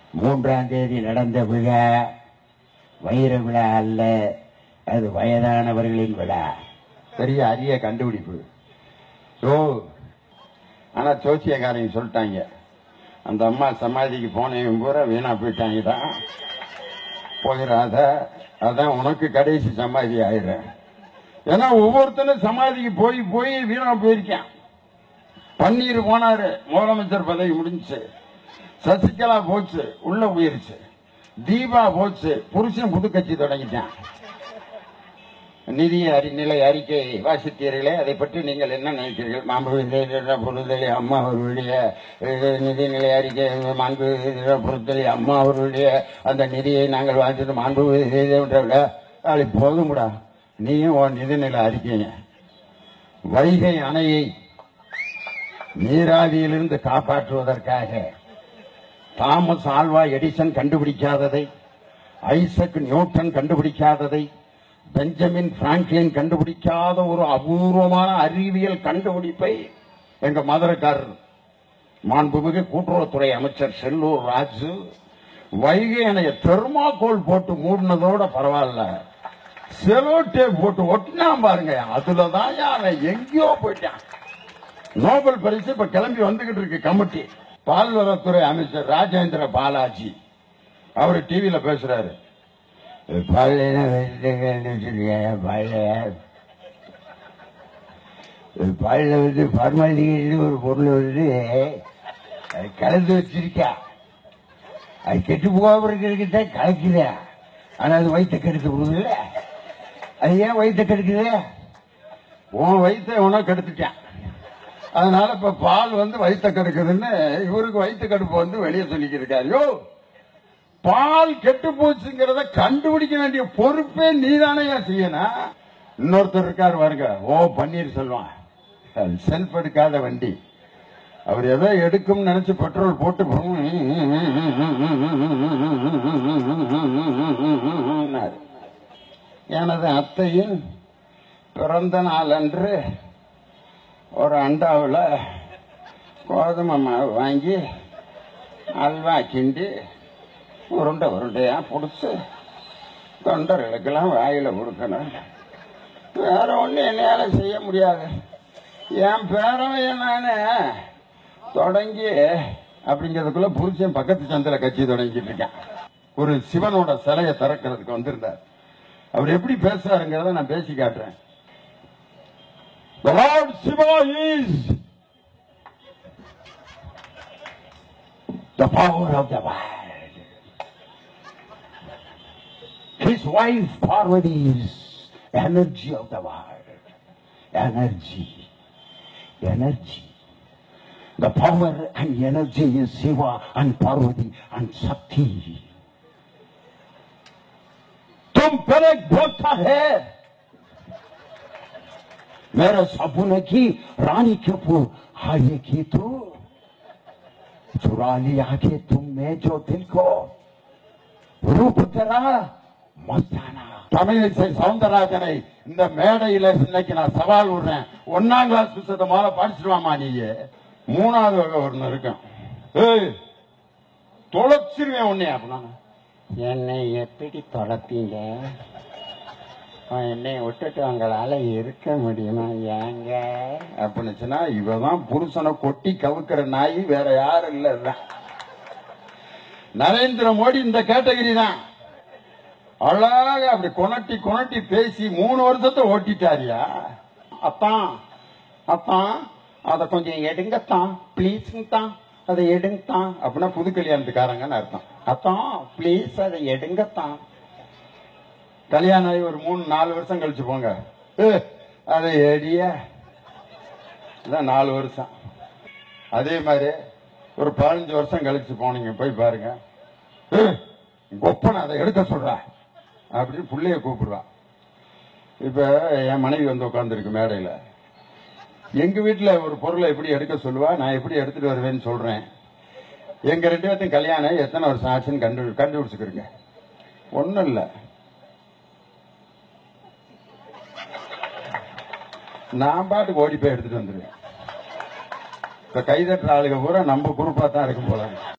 மூன்றாம் தேதி நடந்த விழா வைர விழா அல்ல அது வயதானவர்களின் விழா பெரிய அரிய கண்டுபிடிப்பு ஓ ஆனா ஜோசியக்காரங்க சொல்லிட்டாங்க அந்த அம்மா சமாதிக்கு போனவன் பூரா வீணா போயிட்டாங்க தான் போயிடாத அதான் உனக்கு கடைசி சமாதி ஆயிடுறேன் ஏன்னா ஒவ்வொருத்தனும் சமாதிக்கு போய் போய் வீணா போயிருக்கான் பன்னீர் போனாரு முதலமைச்சர் பதவி முடிஞ்சுச்சு சசிகலா போச்சு உள்ள போயிருச்சு தீபா போச்சு புருஷன் புது கட்சி தொடங்கிட்டான் நிதி அறி நிலை அறிக்கை வாசித்தீர்களே அதை பற்றி நீங்கள் என்ன நினைக்கிறீர்கள் மாண்பு பொருத்தலி அம்மா அவர்களுடைய அஹ், நிதிநிலை அறிக்கை மாண்பு பொருத்தலி அம்மா அவர்களுடைய அந்த நிதியை நாங்கள் வாசித்து மாண்பு விட அது போதும்டா நீயும் உன் நிதிநிலை அறிக்கைங்க வைகை அணையை நீராவியிலிருந்து காப்பாற்றுவதற்காக தாமஸ் ஆல்வா எடிசன் கண்டுபிடிக்காததை ஐசக் நியூட்டன் கண்டுபிடிக்காததை பெஞ்சமின் பிராங்க்லின் கண்டுபிடிக்காத ஒரு அபூர்வமான அறிவியல் கண்டுபிடிப்பை எங்க மதுரைக்காரர் மாண்புமிகு கூட்டுறவுத்துறை அமைச்சர் செல்லூர் ராஜு வைகை அணைய தெர்மாக்கோல் போட்டு மூடினதோட பரவாயில்ல செலோ டேப் போட்டு ஒட்டினா பாருங்க அதுலதான் அவன் எங்கேயோ போயிட்டான் நோபல் பரிசு இப்ப கிளம்பி வந்துகிட்டு இருக்கு கமிட்டி பால்வளத்துறை அமைச்சர் ராஜேந்திர பாலாஜி அவர் டிவியில பேசுறாரு பழைய பழைய பழைய வந்து பர்மாலிட்டின்னு ஒரு பொருள் வந்து அது கலந்து வச்சிருக்கா அது கெட்டு போகாம இருக்கிறதுக்கு தான் கலக்குது ஆனா அது வயிற்ற கெடுக்க போகுதுல்ல அது ஏன் வயிற்ற கெடுக்குது உன் வயிற்ற உனக்கு கெடுத்துட்டான் அதனால இப்ப பால் வந்து வயிற்ற கெடுக்குதுன்னு இவருக்கு வயிற்று கடுப்பு வந்து வெளியே சொல்லிக்கிட்டு இருக்காரு யோ பால் கெட்டு போச்சுங்கிறத கண்டுபிடிக்க வேண்டிய பொறுப்பே நீதானே செய்யணும் இன்னொருத்தர் இருக்காரு பாருங்க ஓ பன்னீர் செல்வம் செல்ஃப் எடுக்காத வண்டி அவர் எதோ எடுக்கும் நினைச்சு பெட்ரோல் போட்டு னாரு. எனது அத்தையின் பிறந்த நாள் அன்று ஒரு அண்டாவில் கோதுமை மாவு வாங்கி அல்வா கிண்டி உருண்டை உருண்டையா பிடிச்சி தொண்டர்களுக்கெல்லாம் வாயில கொடுக்கணும் வேற ஒண்ணு என்னால செய்ய முடியாது என் பேரவைய நானு தொடங்கி அப்படிங்கிறதுக்குள்ள புருஷன் பக்கத்து சந்தில கட்சி தொடங்கிட்டு இருக்கேன் ஒரு சிவனோட சிலையை திறக்கிறதுக்கு வந்திருந்தார் அவர் எப்படி பேசுறாருங்கிறத நான் பேசி காட்டுறேன் The Lord Shiva is the power of the world. His wife Parvati is energy of the world. Energy. Energy. The power and energy is Shiva and Parvati and Shakti. तुम पर एक भोक्ता है मेरे सपने की रानी के पुर हाये की तू चुरा लिया के तुमने जो दिल को रूप तेरा मस्ताना தமிழிசை சவுந்தரராஜனை இந்த மேடையில இன்னைக்கு நான் சவால் விடுறேன் ஒன்னாம் கிளாஸ் புத்தகத்தை முதல்ல படிச்சிருவாமா நீங்க மூணாவது வகை ஒண்ணு இருக்கும் ஏய் தொலைச்சிருவேன் உன்னை அப்படின்னா என்னை எப்படி தொலைப்பீங்க என்னை விட்டுட்டு உங்களால இருக்க முடியுமா ஏங்க அப்படின்னுச்சுன்னா இவதான் புருஷனை கொட்டி கவுக்கிற நாய் வேற யாரும் இல்ல இதுதான். நரேந்திர மோடி இந்த கேட்டகரி தான் அழகா அப்படி கொனட்டி கொனட்டி பேசி மூணு வருஷத்தை ஓட்டிட்டாரியா அத்தான் அத்தான் அதை கொஞ்சம் எடுங்கத்தான் ப்ளீஸ்ங்கத்தான் அதை எடுங்கத்தான் அப்படின்னா புது கல்யாணத்துக்காரங்கன்னு அர்த்தம் அத்தான் ப்ளீஸ் அதை எடுங்கத்தான் கல்யாணம் ஆகி ஒரு மூணு நாலு வருஷம் கழிச்சு போங்க ஏ, அதை எடிய இதான் நாலு வருஷம் அதே மாதிரி ஒரு பதினஞ்சு வருஷம் கழிச்சு போனீங்க போய் பாருங்க ஏ, கொப்பனை அதை எடுக்க சொல்ற அப்படின்னு புள்ளைய கூப்பிடுவா இப்ப என் மனைவி வந்து உட்கார்ந்துருக்கு மேடையில எங்க வீட்டுல ஒரு பொருளை எப்படி எடுக்க சொல்லுவா நான் எப்படி எடுத்துட்டு வருவேன்னு சொல்றேன் எங்க ரெண்டு பேர்த்தையும் கல்யாணம் எத்தனை வருஷம் ஆச்சுன்னு கண்டு கண்டுபிடிச்சுக்கிறீங்க ஒண்ணும் இல்ல நான் பாட்டுக்கு ஓடி போய் எடுத்துட்டு வந்துருவேன் இப்ப கைதட்டுற ஆளுங்க பூரா நம்ம குரூப்பா தான் இருக்கும் போல